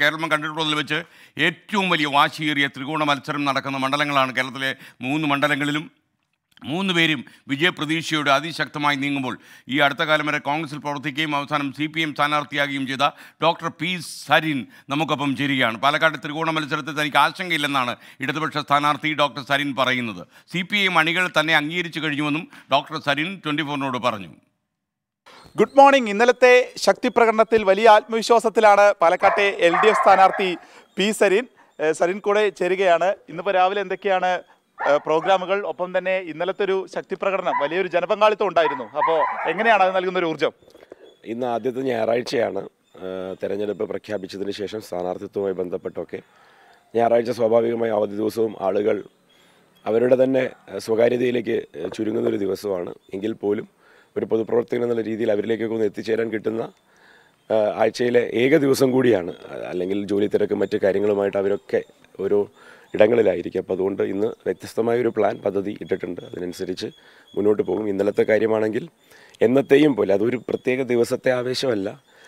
കേരളം കണ്ടിട്ടുള്ളതിൽ വെച്ച് ഏറ്റവും വലിയ വാശിയേറിയ ത്രികോണ മത്സരം നടക്കുന്ന മണ്ഡലങ്ങളാണ് കേരളത്തിലെ മൂന്ന് മണ്ഡലങ്ങളിലും മൂന്ന് പേരും വിജയപ്രതീക്ഷയോടെ അതിശക്തമായി നീങ്ങുമ്പോൾ ഈ അടുത്ത കാലം വരെ കോൺഗ്രസിൽ പ്രവർത്തിക്കുകയും അവസാനം സി പി എം സ്ഥാനാർത്ഥിയാകുകയും ചെയ്ത ഡോക്ടർ പി സരിൻ നമുക്കൊപ്പം ചേരുകയാണ് പാലക്കാട് ത്രികോണ മത്സരത്തിൽ തനിക്ക് ആശങ്കയില്ലെന്നാണ് ഇടതുപക്ഷ സ്ഥാനാർത്ഥി ഡോക്ടർ സരിൻ പറയുന്നത് സി പി ഐ അണികൾ തന്നെ അംഗീകരിച്ചു കഴിഞ്ഞുവെന്നും ഡോക്ടർ സരിൻ ട്വൻറ്റി ഫോറിനോട് പറഞ്ഞു ഗുഡ് മോർണിംഗ് ഇന്നലത്തെ ശക്തി പ്രകടനത്തിൽ വലിയ ആത്മവിശ്വാസത്തിലാണ് പാലക്കാട്ടെ എൽ ഡി എഫ് സ്ഥാനാർത്ഥി പി സരിൻ ഏഹ് സരിൻ കൂടെ ചേരുകയാണ് ഇന്നിപ്പോൾ രാവിലെ എന്തൊക്കെയാണ് ഏഹ് പ്രോഗ്രാമുകൾ ഒപ്പം തന്നെ ഇന്നലത്തെ ഒരു ശക്തി പ്രകടനം വലിയൊരു ജനപങ്കാളിത്തം ഉണ്ടായിരുന്നു അപ്പോൾ എങ്ങനെയാണ് അത് നൽകുന്ന ഒരു ഊർജ്ജം ഇന്ന് ആദ്യത്തെ ഞായറാഴ്ചയാണ് ആ, തെരഞ്ഞെടുപ്പ് പ്രഖ്യാപിച്ചതിന് ശേഷം സ്ഥാനാർത്ഥിത്വവുമായി ബന്ധപ്പെട്ടൊക്കെ ഞായറാഴ്ച സ്വാഭാവികമായി അവധി ദിവസവും ആളുകൾ അവരുടെ തന്നെ ആ, സ്വകാര്യതയിലേക്ക് ആ, ചുരുങ്ങുന്നൊരു ദിവസമാണ് എങ്കിൽ പോലും ഒരു പൊതുപ്രവർത്തകൻ എന്നുള്ള രീതിയിൽ അവരിലേക്കൊക്കെ ഒന്ന് എത്തിച്ചേരാൻ കിട്ടുന്ന ആ, ആഴ്ചയിലെ ഏക ദിവസം കൂടിയാണ് ആ, അല്ലെങ്കിൽ ജോലി തിരക്കും മറ്റു കാര്യങ്ങളുമായിട്ട് അവരൊക്കെ ഓരോ ഇടങ്ങളിലായിരിക്കും അപ്പോൾ അതുകൊണ്ട് ഇന്ന് വ്യത്യസ്തമായ ഒരു പ്ലാൻ പദ്ധതി ഇട്ടിട്ടുണ്ട് അതിനനുസരിച്ച് മുന്നോട്ട് പോകും ഇന്നലത്തെ കാര്യമാണെങ്കിൽ എന്നത്തെയും പോലെ അതൊരു പ്രത്യേക ദിവസത്തെ ആവേശമല്ല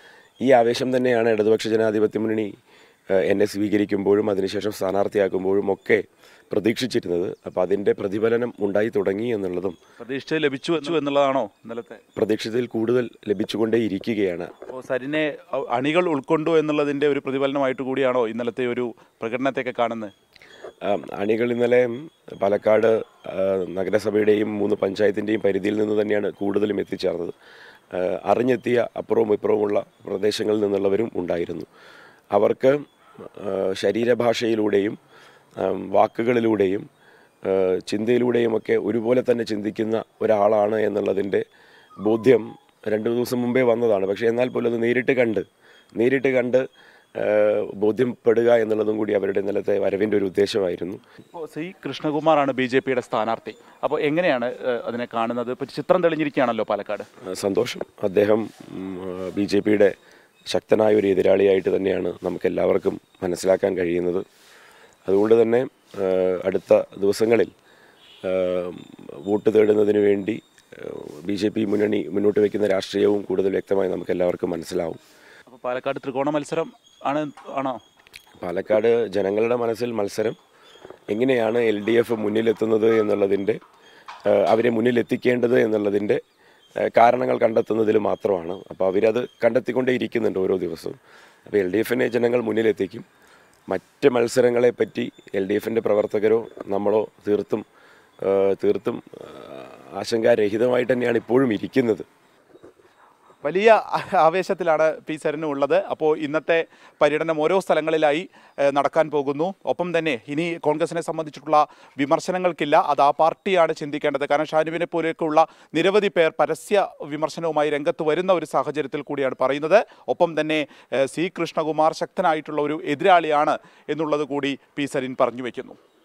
ഈ ആവേശം തന്നെയാണ് ഇടതുപക്ഷ ജനാധിപത്യ മുന്നണി ഏഹ്, എന്നെ സ്വീകരിക്കുമ്പോഴും അതിനുശേഷം സ്ഥാനാർത്ഥിയാക്കുമ്പോഴും ഒക്കെ പ്രതീക്ഷിച്ചിരുന്നത് അപ്പോൾ അതിൻ്റെ പ്രതിഫലനം ഉണ്ടായി തുടങ്ങി എന്നുള്ളതും പ്രതീക്ഷിച്ച് ലഭിച്ചു എന്നുള്ളതാണോ ഇന്നലത്തെ പ്രതീക്ഷിച്ചതിൽ കൂടുതൽ ലഭിച്ചുകൊണ്ടേ ഇരിക്കുകയാണ് അപ്പോൾ സരിനെ അ- അണികൾ ഉൾക്കൊണ്ടു എന്നുള്ളതിൻ്റെ ഒരു പ്രതിഫലനമായിട്ട് കൂടിയാണോ ഇന്നലത്തെ ഒരു പ്രകടനത്തെയൊക്കെ കാണുന്നത് ആം, അണികൾ ഇന്നലെ പാലക്കാട് ആ, നഗരസഭയുടെയും മൂന്ന് പഞ്ചായത്തിൻ്റെയും പരിധിയിൽ നിന്ന് തന്നെയാണ് കൂടുതലും എത്തിച്ചേർന്നത് ആ, അറിഞ്ഞെത്തിയ അപ്പുറവും ഇപ്പുറവുമുള്ള പ്രദേശങ്ങളിൽ നിന്നുള്ളവരും ഉണ്ടായിരുന്നു അവർക്ക് ആ, ശരീരഭാഷയിലൂടെയും ആം, വാക്കുകളിലൂടെയും ആ, ചിന്തയിലൂടെയുമൊക്കെ ഒരുപോലെ തന്നെ ചിന്തിക്കുന്ന ഒരാളാണ് എന്നുള്ളതിൻ്റെ ബോധ്യം രണ്ട് ദിവസം മുമ്പേ വന്നതാണ് പക്ഷേ എന്നാൽ പോലും അത് നേരിട്ട് കണ്ട് നേരിട്ട് കണ്ട് ആ, ബോധ്യപ്പെടുക എന്നുള്ളതും കൂടി അവരുടെ ഇന്നലത്തെ വരവിൻ്റെ ഒരു ഉദ്ദേശമായിരുന്നു ഇപ്പോൾ സി കൃഷ്ണകുമാറാണ് ബി ജെ പിയുടെ സ്ഥാനാർത്ഥി അപ്പോൾ എങ്ങനെയാണ് ഏഹ്, അതിനെ കാണുന്നത് ഇപ്പോൾ ചിത്രം തെളിഞ്ഞിരിക്കുകയാണല്ലോ പാലക്കാട് ആ, സന്തോഷം അദ്ദേഹം ബി ജെ പിയുടെ ശക്തനായ ഒരു എതിരാളിയായിട്ട് തന്നെയാണ് നമുക്ക് എല്ലാവർക്കും മനസ്സിലാക്കാൻ കഴിയുന്നത് അതുകൊണ്ട് തന്നെ ആ, അടുത്ത ദിവസങ്ങളിൽ ആ, വോട്ട് തേടുന്നതിന് വേണ്ടി ബി ജെ പി മുന്നണി മുന്നോട്ട് വയ്ക്കുന്ന രാഷ്ട്രീയവും കൂടുതൽ വ്യക്തമായി നമുക്ക് എല്ലാവർക്കും മനസ്സിലാവും അപ്പോൾ പാലക്കാട് ത്രികോണ മത്സരം ആണ് ആണോ പാലക്കാട് ജനങ്ങളുടെ മനസ്സിൽ മത്സരം എങ്ങനെയാണ് എൽ ഡി എഫ് മുന്നിലെത്തുന്നത് എന്നുള്ളതിൻ്റെ ആ, അവരെ മുന്നിലെത്തിക്കേണ്ടത് എന്നുള്ളതിൻ്റെ ആ, കാരണങ്ങൾ കണ്ടെത്തുന്നതിൽ മാത്രമാണ് അപ്പോൾ അവരത് കണ്ടെത്തിക്കൊണ്ടേ ഇരിക്കുന്നുണ്ട് ഓരോ ദിവസവും അപ്പോൾ എൽ ഡി എഫിനെ ജനങ്ങൾ മുന്നിലെത്തിക്കും മറ്റ് മത്സരങ്ങളെ പറ്റി എൽ ഡി എഫിൻ്റെ പ്രവർത്തകരോ നമ്മളോ തീർത്തും ആ, തീർത്തും ആ, ആശങ്കാരഹിതമായിട്ട് തന്നെയാണ് ഇപ്പോഴും ഇരിക്കുന്നത് വലിയ ആവേശത്തിലാണ് പി സരനും ഉള്ളത് അപ്പോൾ ഇന്നത്തെ പര്യടനം ഓരോ സ്ഥലങ്ങളിലായി ഏഹ്, നടക്കാൻ പോകുന്നു ഒപ്പം തന്നെ ഇനി കോൺഗ്രസിനെ സംബന്ധിച്ചിട്ടുള്ള വിമർശനങ്ങൾക്കില്ല അത് ആ പാർട്ടിയാണ് ചിന്തിക്കേണ്ടത് കാരണം ഷാനുവിനെ പോലെയൊക്കെയുള്ള നിരവധി പേർ പരസ്യ വിമർശനവുമായി രംഗത്ത് വരുന്ന ഒരു സാഹചര്യത്തിൽ കൂടിയാണ് പറയുന്നത് ഒപ്പം തന്നെ ഏഹ്, സി കൃഷ്ണകുമാർ ശക്തനായിട്ടുള്ള ഒരു എതിരാളിയാണ് എന്നുള്ളത് കൂടി പി സരിൻ പറഞ്ഞു വയ്ക്കുന്നു